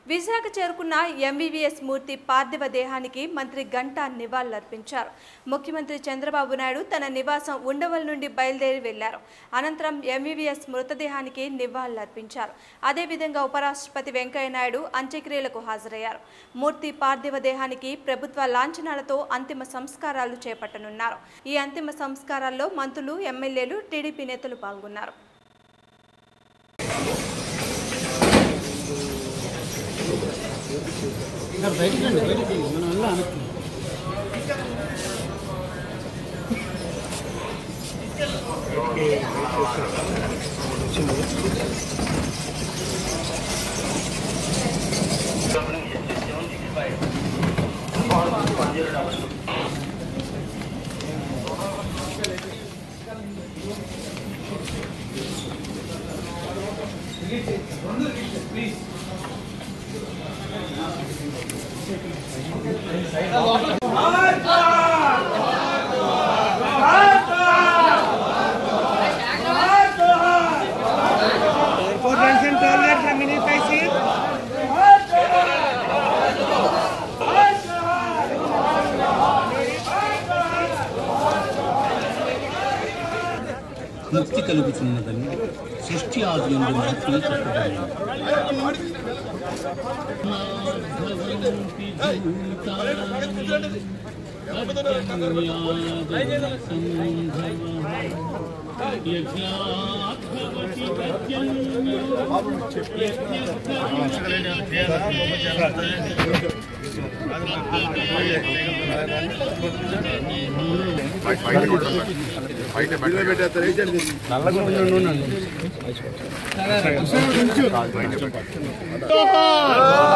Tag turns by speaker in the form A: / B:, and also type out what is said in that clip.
A: విశాఖ చేరుకున్న ఎంవీవీఎస్ మూర్తి పార్థివ దేహానికి మంత్రి గంటా నివాళులర్పించారు ముఖ్యమంత్రి చంద్రబాబు నాయుడు తన నివాసం ఉండవల్ నుండి బయలుదేరి వెళ్లారు అనంతరం ఎంవీవీఎస్ మృతదేహానికి నివాళులర్పించారు అదేవిధంగా ఉపరాష్ట్రపతి వెంకయ్యనాయుడు అంత్యక్రియలకు హాజరయ్యారు మూర్తి పార్థివ దేహానికి ప్రభుత్వ లాంఛనాలతో అంతిమ సంస్కారాలు చేపట్టనున్నారు ఈ అంతిమ సంస్కారాల్లో మంత్రులు ఎమ్మెల్యేలు టీడీపీ నేతలు పాల్గొన్నారు
B: Airport Junction toilet remaining facing.
C: ముక్తి కలుగుతున్నదని సృష్టి ఆది నుండి మనకి చెప్పబడింది
B: Jai